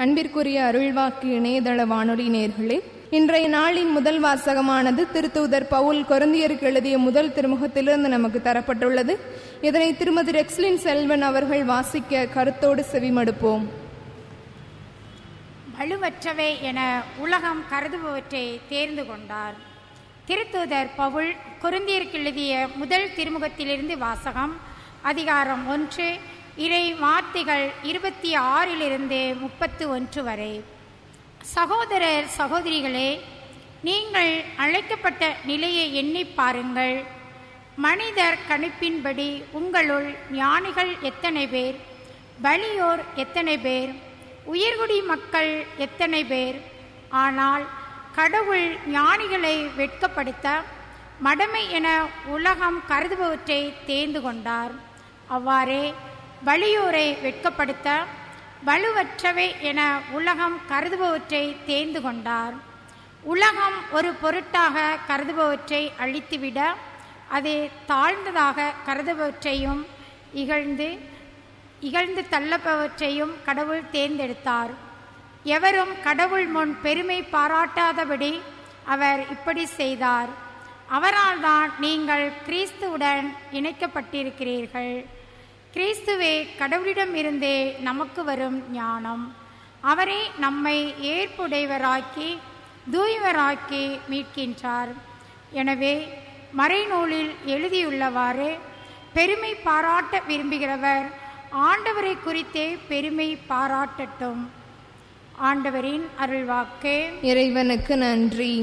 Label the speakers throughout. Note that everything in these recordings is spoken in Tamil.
Speaker 1: அன்பிற்குரிய அருள்வாக்கு இணையதள வானொலி நேர்களே இன்றைய நாளின் முதல் வாசகமானது திருத்தூதர் பவுல் கொருந்தியருக்கு எழுதிய முதல் திருமுகத்திலிருந்து நமக்கு தரப்பட்டுள்ளது இதனை திருமதி ரெக்ஸ்லின் செல்வன் அவர்கள் வாசிக்க கருத்தோடு செவிமடுப்போம்
Speaker 2: வலுவற்றவை என உலகம் கருதுபவற்றை தேர்ந்து கொண்டார் திருத்தூதர் பவுல் குருந்தியருக்கு எழுதிய முதல் திருமுகத்திலிருந்து வாசகம் அதிகாரம் ஒன்று இறை வார்த்தைகள் இருபத்தி ஆறிலிருந்து முப்பத்து ஒன்று வரை சகோதரர் சகோதரிகளே நீங்கள் அழைக்கப்பட்ட நிலையை எண்ணி பாருங்கள் மனிதர் கணிப்பின்படி உங்களுள் ஞானிகள் எத்தனை பேர் வலியோர் எத்தனை பேர் உயர்குடி மக்கள் எத்தனை பேர் ஆனால் கடவுள் ஞானிகளை வெட்கப்படுத்த மடமை என உலகம் கருதுபவற்றை தேர்ந்து கொண்டார் அவ்வாறே வலியோரை வெட்கப்படுத்த வலுவற்றவை என உலகம் கருதுபவற்றை தேர்ந்து கொண்டார் உலகம் ஒரு பொருட்டாக கருதுபவற்றை அழித்துவிட அது தாழ்ந்ததாக கருதுபவற்றையும் இகழ்ந்து இகழ்ந்து தள்ளப்பவற்றையும் கடவுள் தேர்ந்தெடுத்தார் எவரும் கடவுள் முன் பெருமை பாராட்டாதபடி அவர் இப்படி செய்தார் அவரால் தான் நீங்கள் கிறிஸ்துவுடன் இணைக்கப்பட்டிருக்கிறீர்கள் கிறிஸ்துவே கடவுளிடம் இருந்தே நமக்கு வரும் ஞானம் அவரே நம்மை ஏற்புடையவராக்கி தூய்வராக்கி மீட்கின்றார் எனவே மறைநூலில் எழுதியுள்ளவாறு பெருமை பாராட்ட விரும்புகிறவர் ஆண்டவரை குறித்தே பெருமை பாராட்டட்டும் ஆண்டவரின் அருள்வாக்கு
Speaker 1: இறைவனுக்கு நன்றி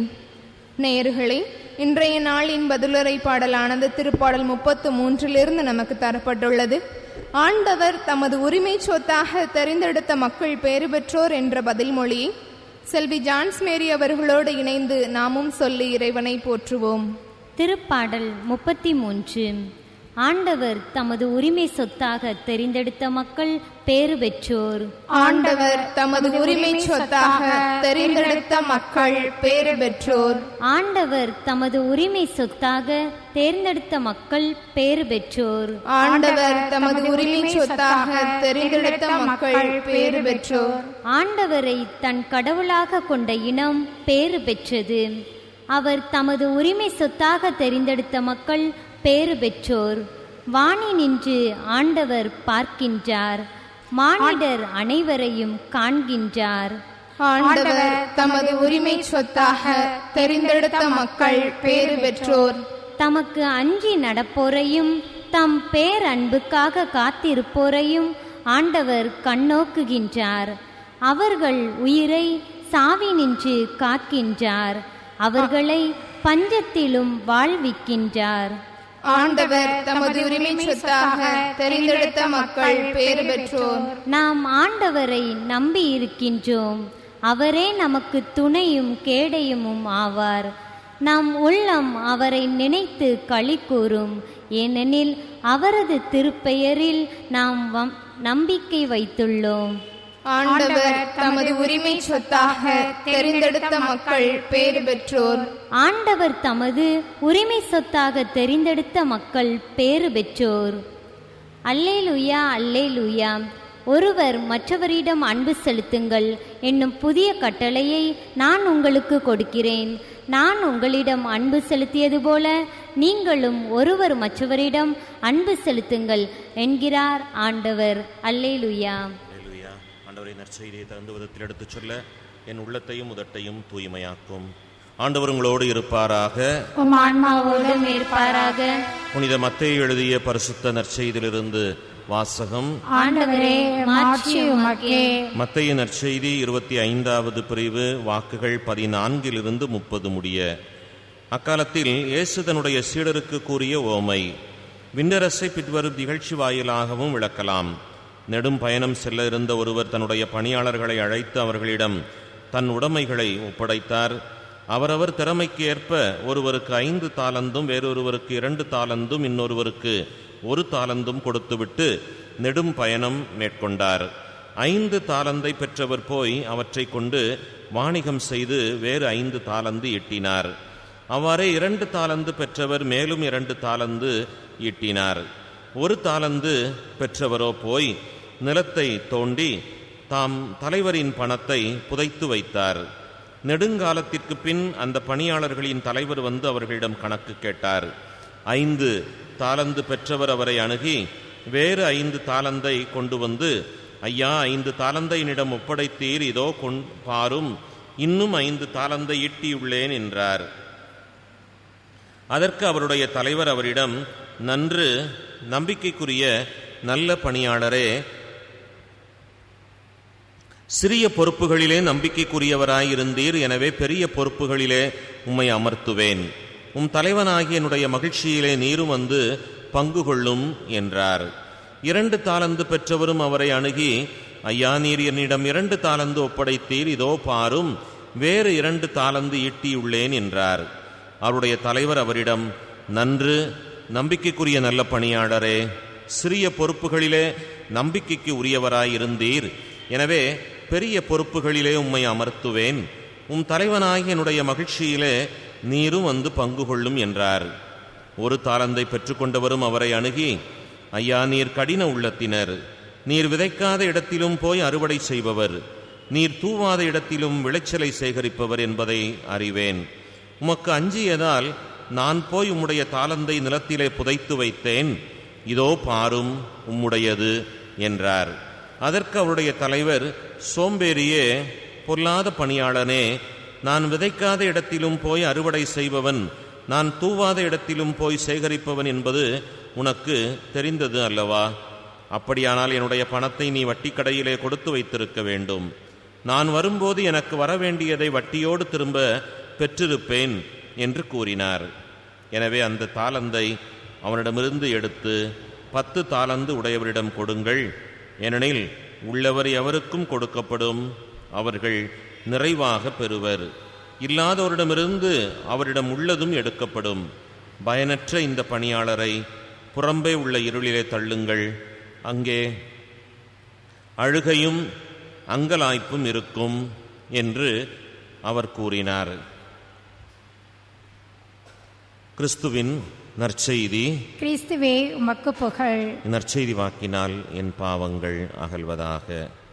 Speaker 1: நேயர்களே இன்றைய நாளின் பதிலுரை பாடலானது திருப்பாடல் முப்பத்து மூன்றிலிருந்து நமக்கு தரப்பட்டுள்ளது ஆண்டவர் தமது உரிமை சொத்தாக தெரிந்தெடுத்த மக்கள் பேறு பெற்றோர் என்ற பதில் மொழியை செல்வி ஜான்ஸ் மேரி அவர்களோடு இணைந்து நாமும் சொல்லி இறைவனை போற்றுவோம்
Speaker 3: திருப்பாடல் முப்பத்தி மூன்று ஆண்டவர் தமது உரிமை சொத்தாக தெரிந்தெடுத்த மக்கள் பேறு பெற்றோர்
Speaker 1: ஆண்டவர் தமது உரிமை சொத்தாக தெரிந்தெடுத்த மக்கள் பேறு பெற்றோர்
Speaker 3: ஆண்டவர் தமது உரிமை சொத்தாக தேர்ந்தெடுத்த மக்கள் பேறு பெற்றோர்
Speaker 1: ஆண்டவர் தமது உரிமை சொத்தாக தெரிந்தெடுத்த மக்கள் பேறு பெற்றோர்
Speaker 3: ஆண்டவரை தன் கடவுளாக கொண்ட இனம் பேறு பெற்றது அவர் தமது உரிமை சொத்தாக தெரிந்தெடுத்த மக்கள் பேறு பெற்றோர் வாணி நின்று ஆண்டவர் பார்க்கின்றார் மானிடர் அனைவரையும் காண்கின்றார்
Speaker 1: ஆண்டவர் தமது உரிமை சொத்தாக தெரிந்தெடுத்த மக்கள் பேறு பெற்றோர்
Speaker 3: தமக்கு அஞ்சி நடப்போரையும் தம் பேரன்புக்காக காத்திருப்போரையும் ஆண்டவர் கண்ணோக்குகின்றார் அவர்கள் உயிரை சாவி நின்று காக்கின்றார் அவர்களை பஞ்சத்திலும் வாழ்விக்கின்றார்
Speaker 1: ஆண்டவர் தமது உரிமை சொத்தாக தெரிந்தெடுத்த மக்கள் பேறு பெற்றோர்
Speaker 3: நாம் ஆண்டவரை நம்பி இருக்கின்றோம் அவரே நமக்கு துணையும் கேடயமும் ஆவார் நம் உள்ளம் அவரை நினைத்து களி கூறும் ஏனெனில் அவரது திருப்பெயரில் நாம் வம்- நம்பிக்கை வைத்துள்ளோம்
Speaker 1: ஆண்டவர் தமது உரிமை சொத்தாக தெரிந்தெடுத்த மக்கள் பேறு பெற்றோர்
Speaker 3: ஆண்டவர் தமது உரிமை சொத்தாக தெரிந்தெடுத்த மக்கள் பேறு பெற்றோர் அல்லேலுயா அல்லேலுயா ஒருவர் மற்றவரிடம் அன்பு செலுத்துங்கள் என்னும் புதிய கட்டளையை நான் உங்களுக்கு கொடுக்கிறேன் நான் உங்களிடம் அன்பு செலுத்தியது போல நீங்களும் ஒருவர் மற்றவரிடம் அன்பு செலுத்துங்கள் என்கிறார் ஆண்டவர் அல்லேலுயா
Speaker 4: அல்லேலூயா ஆண்டவரை நற்செய்தியை தகுந்த விதத்தில் எடுத்துச் சொல்ல என் உள்ளத்தையும் உதட்டையும் தூய்மையாக்கும் ஆண்டவர் உங்களோடு இருப்பாராக
Speaker 2: உம் ஆன்மாவோடும்
Speaker 3: இருப்பாராக
Speaker 4: புனித மத்தேயு எழுதிய பரிசுத்த நற்செய்தியிலிருந்து வாசகம்
Speaker 2: ஆண்டவரே மாட்சி உமக்கே
Speaker 4: மத்தேயு நற்செய்தி இருபத்தி ஐந்தாவது பிரிவு வாக்குகள் பதினான்கிலிருந்து முப்பது முடிய அக்காலத்தில் இயேசு தன்னுடைய சீடருக்கு கூறிய ஓமை விண்ணரசை பின்வரும் நிகழ்ச்சி வாயிலாகவும் விளக்கலாம் நெடும் பயணம் செல்ல இருந்த ஒருவர் தன்னுடைய பணியாளர்களை அழைத்து அவர்களிடம் தன் உடைமைகளை ஒப்படைத்தார் அவரவர் திறமைக்கு ஏற்ப ஒருவருக்கு ஐந்து தாளந்தும் வேறொருவருக்கு இரண்டு தாளந்தும் இன்னொருவருக்கு ஒரு தாளந்தும் கொடுத்துவிட்டு நெடும் பயணம் மேற்கொண்டார் ஐந்து தாளந்தை பெற்றவர் போய் அவற்றை கொண்டு வாணிகம் செய்து வேறு ஐந்து தாளந்து ஈட்டினார் அவ்வாறே இரண்டு தாளந்து பெற்றவர் மேலும் இரண்டு தாளந்து ஈட்டினார் ஒரு தாளந்து பெற்றவரோ போய் நிலத்தை தோண்டி தாம் தலைவரின் பணத்தை புதைத்து வைத்தார் நெடுங்காலத்திற்கு பின் அந்த பணியாளர்களின் தலைவர் வந்து அவர்களிடம் கணக்கு கேட்டார் ஐந்து தாளந்து பெற்றவர் அவரை அணுகி வேறு ஐந்து தாளந்தை கொண்டு வந்து ஐயா ஐந்து தாளந்தை என்னிடம் ஒப்படைத்தீர் இதோ கொண் பாரும் இன்னும் ஐந்து தாளந்தை ஈட்டியுள்ளேன் என்றார் அதற்கு அவருடைய தலைவர் அவரிடம் நன்று நம்பிக்கைக்குரிய நல்ல பணியாளரே சிறிய பொறுப்புகளிலே நம்பிக்கைக்குரியவராயிருந்தீர் எனவே பெரிய பொறுப்புகளிலே உம்மை அமர்த்துவேன் உம் தலைவனாகிய என்னுடைய மகிழ்ச்சியிலே நீரும் வந்து பங்கு கொள்ளும் என்றார் இரண்டு தாளந்து பெற்றவரும் அவரை அணுகி ஐயா நீர் என்னிடம் இரண்டு தாளந்து ஒப்படைத்தீர் இதோ பாரும் வேறு இரண்டு தாளந்து ஈட்டியுள்ளேன் என்றார் அவருடைய தலைவர் அவரிடம் நன்று நம்பிக்கைக்குரிய நல்ல பணியாளரே சிறிய பொறுப்புகளிலே நம்பிக்கைக்கு உரியவராயிருந்தீர் எனவே பெரிய பொறுப்புகளிலே உம்மை அமர்த்துவேன் உம் தலைவனாகிய என்னுடைய மகிழ்ச்சியிலே நீரும் வந்து பங்கு கொள்ளும் என்றார் ஒரு தாளந்தை பெற்றுக்கொண்டவரும் அவரை அணுகி ஐயா நீர் கடின உள்ளத்தினர் நீர் விதைக்காத இடத்திலும் போய் அறுவடை செய்பவர் நீர் தூவாத இடத்திலும் விளைச்சலை சேகரிப்பவர் என்பதை அறிவேன் உமக்கு அஞ்சியதால் நான் போய் உம்முடைய தாளந்தை நிலத்திலே புதைத்து வைத்தேன் இதோ பாரும் உம்முடையது என்றார் அதற்கு அவருடைய தலைவர் சோம்பேறியே பொல்லாத பணியாளனே நான் விதைக்காத இடத்திலும் போய் அறுவடை செய்பவன் நான் தூவாத இடத்திலும் போய் சேகரிப்பவன் என்பது உனக்கு தெரிந்தது அல்லவா அப்படியானால் என்னுடைய பணத்தை நீ வட்டிக்கடையிலே கொடுத்து வைத்திருக்க வேண்டும் நான் வரும்போது எனக்கு வரவேண்டியதை வட்டியோடு திரும்ப பெற்றிருப்பேன் என்று கூறினார் எனவே அந்த தாளந்தை அவனிடமிருந்து எடுத்து பத்து தாளந்து உடையவரிடம் கொடுங்கள் ஏனெனில் உள்ளவர் எவருக்கும் கொடுக்கப்படும் அவர்கள் நிறைவாக பெறுவர் இல்லாதவரிடமிருந்து அவரிடம் உள்ளதும் எடுக்கப்படும் பயனற்ற இந்த பணியாளரை புறம்பே உள்ள இருளிலே தள்ளுங்கள் அங்கே அழுகையும் அங்கலாய்ப்பும் இருக்கும் என்று அவர் கூறினார் கிறிஸ்துவின் நற்செய்தி
Speaker 2: கிறிஸ்துவே உமக்கு புகழ்
Speaker 4: நற்செய்தி வாக்கினால் என் பாவங்கள் அகல்வதாக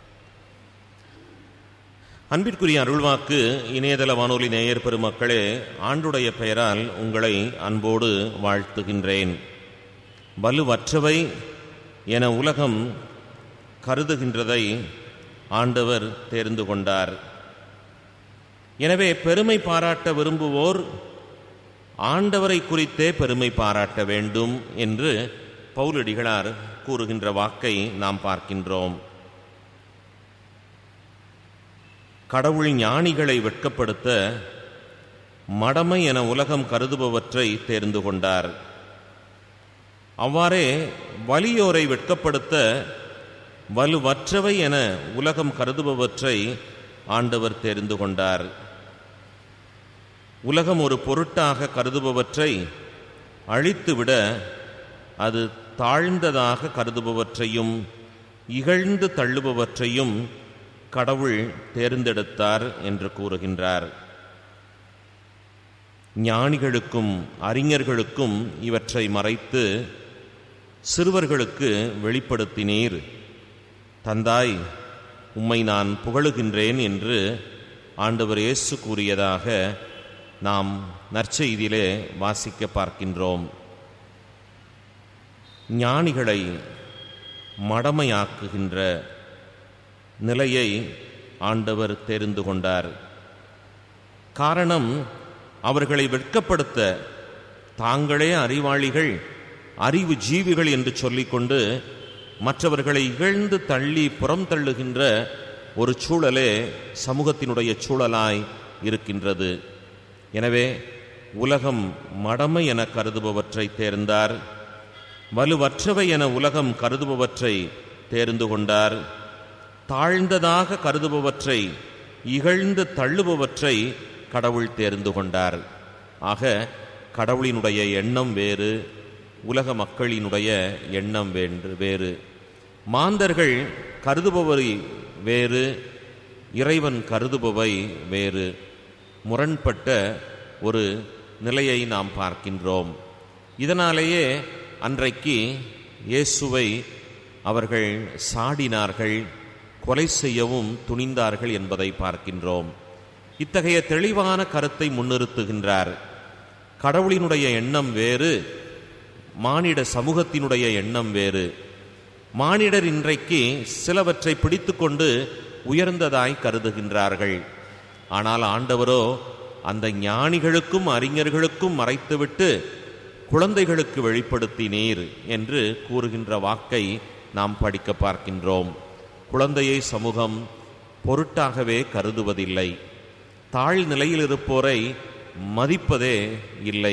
Speaker 4: அன்பிற்குரிய அருள்வாக்கு இணையதள வானொலி நேயர் பெருமக்களே ஆண்டுடைய பெயரால் உங்களை அன்போடு வாழ்த்துகின்றேன் வலுவற்றவை என உலகம் கருதுகின்றதை ஆண்டவர் தேர்ந்து கொண்டார் எனவே பெருமை பாராட்ட விரும்புவோர் ஆண்டவரை குறித்தே பெருமை பாராட்ட வேண்டும் என்று பவுலடிகளார் கூறுகின்ற வாக்கை நாம் பார்க்கின்றோம் கடவுள் ஞானிகளை வெட்கப்படுத்த மடமை என உலகம் கருதுபவற்றை தேர்ந்து கொண்டார் அவ்வாறே வலியோரை வெட்கப்படுத்த வலுவற்றவை என உலகம் கருதுபவற்றை ஆண்டவர் தெரிந்து கொண்டார் உலகம் ஒரு பொருட்டாக கருதுபவற்றை அழித்துவிட அது தாழ்ந்ததாக கருதுபவற்றையும் இகழ்ந்து தள்ளுபவற்றையும் கடவுள் தேர்ந்தெடுத்தார் என்று கூறுகின்றார் ஞானிகளுக்கும் அறிஞர்களுக்கும் இவற்றை மறைத்து சிறுவர்களுக்கு வெளிப்படுத்தினீர் தந்தாய் உம்மை நான் புகழுகின்றேன் என்று ஆண்டவர் இயேசு கூறியதாக நாம் நற்செய்தியிலே வாசிக்க பார்க்கின்றோம் ஞானிகளை மடமையாக்குகின்ற நிலையை ஆண்டவர் தெரிந்து கொண்டார் காரணம் அவர்களை வெட்கப்படுத்த தாங்களே அறிவாளிகள் அறிவு ஜீவிகள் என்று சொல்லிக்கொண்டு மற்றவர்களை இகழ்ந்து தள்ளி புறம் தள்ளுகின்ற ஒரு சூழலே சமூகத்தினுடைய சூழலாய் இருக்கின்றது எனவே உலகம் மடமை என கருதுபவற்றை தேர்ந்தார் வலுவற்றவை என உலகம் கருதுபவற்றை தேர்ந்து கொண்டார் தாழ்ந்ததாக கருதுபவற்றை இகழ்ந்து தள்ளுபவற்றை கடவுள் தேர்ந்து கொண்டார் ஆக கடவுளினுடைய எண்ணம் வேறு உலக மக்களினுடைய எண்ணம் வேண்டு வேறு மாந்தர்கள் கருதுபவை வேறு இறைவன் கருதுபவை வேறு முரண்பட்ட ஒரு நிலையை நாம் பார்க்கின்றோம் இதனாலேயே அன்றைக்கு இயேசுவை அவர்கள் சாடினார்கள் கொலை செய்யவும் துணிந்தார்கள் என்பதை பார்க்கின்றோம் இத்தகைய தெளிவான கருத்தை முன்னிறுத்துகின்றார் கடவுளினுடைய எண்ணம் வேறு மானிட சமூகத்தினுடைய எண்ணம் வேறு மானிடர் இன்றைக்கு சிலவற்றை பிடித்துக்கொண்டு உயர்ந்ததாய் கருதுகின்றார்கள் ஆனால் ஆண்டவரோ அந்த ஞானிகளுக்கும் அறிஞர்களுக்கும் மறைத்துவிட்டு குழந்தைகளுக்கு வெளிப்படுத்தினீர் என்று கூறுகின்ற வாக்கை நாம் படிக்க பார்க்கின்றோம் குழந்தையை சமூகம் பொருட்டாகவே கருதுவதில்லை தாழ் நிலையில் இருப்போரை மதிப்பதே இல்லை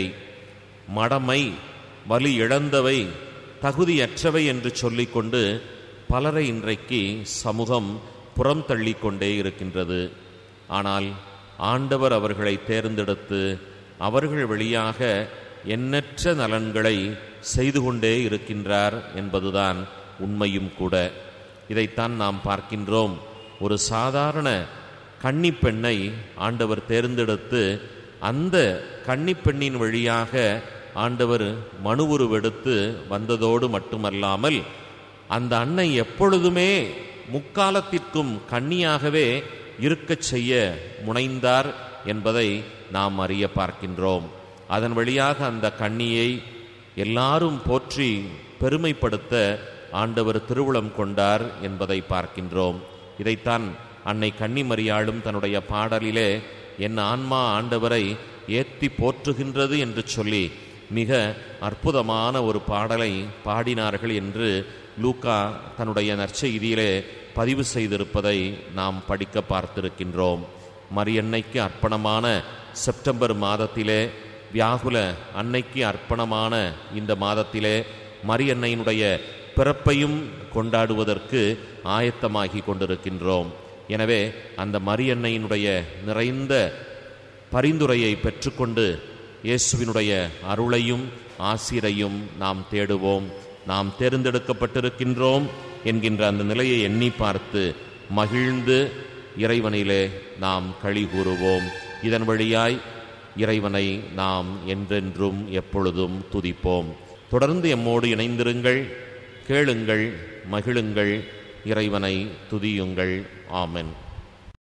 Speaker 4: மடமை வலி இழந்தவை தகுதியற்றவை என்று சொல்லிக்கொண்டு பலரை இன்றைக்கு சமூகம் புறம் தள்ளிக்கொண்டே இருக்கின்றது ஆனால் ஆண்டவர் அவர்களை தேர்ந்தெடுத்து அவர்கள் வழியாக எண்ணற்ற நலன்களை செய்து கொண்டே இருக்கின்றார் என்பதுதான் உண்மையும் கூட இதைத்தான் நாம் பார்க்கின்றோம் ஒரு சாதாரண கன்னிப் பெண்ணை ஆண்டவர் தேர்ந்தெடுத்து அந்த கன்னிப் பெண்ணின் வழியாக ஆண்டவர் மனு உருவெடுத்து வந்ததோடு மட்டுமல்லாமல் அந்த அன்னை எப்பொழுதுமே முக்காலத்திற்கும் கன்னியாகவே இருக்கச் செய்ய முனைந்தார் என்பதை நாம் அறிய பார்க்கின்றோம் அதன் வழியாக அந்த கன்னியை எல்லாரும் போற்றி பெருமைப்படுத்த ஆண்டவர் திருவுளம் கொண்டார் என்பதை பார்க்கின்றோம் இதைத்தான் அன்னை கன்னிமரியாளும் தன்னுடைய பாடலிலே என் ஆன்மா ஆண்டவரை ஏத்தி போற்றுகின்றது என்று சொல்லி மிக அற்புதமான ஒரு பாடலை பாடினார்கள் என்று லூக்கா தன்னுடைய நற்செய்தியிலே பதிவு செய்திருப்பதை நாம் படிக்க பார்த்திருக்கின்றோம் மரியன்னைக்கு அர்ப்பணமான செப்டம்பர் மாதத்திலே வியாகுல அன்னைக்கு அர்ப்பணமான இந்த மாதத்திலே மரியன்னையினுடைய பிறப்பையும் கொண்டாடுவதற்கு ஆயத்தமாகி கொண்டிருக்கின்றோம் எனவே அந்த மரியன்னையினுடைய நிறைந்த பரிந்துரையை பெற்றுக்கொண்டு இயேசுவினுடைய அருளையும் ஆசிரையும் நாம் தேடுவோம் நாம் தேர்ந்தெடுக்கப்பட்டிருக்கின்றோம் என்கின்ற அந்த நிலையை எண்ணி பார்த்து மகிழ்ந்து இறைவனிலே நாம் களி கூறுவோம் இதன் வழியாய் இறைவனை நாம் என்றென்றும் எப்பொழுதும் துதிப்போம் தொடர்ந்து எம்மோடு இணைந்திருங்கள் கேளுங்கள் மகிழுங்கள் இறைவனை துதியுங்கள் ஆமென்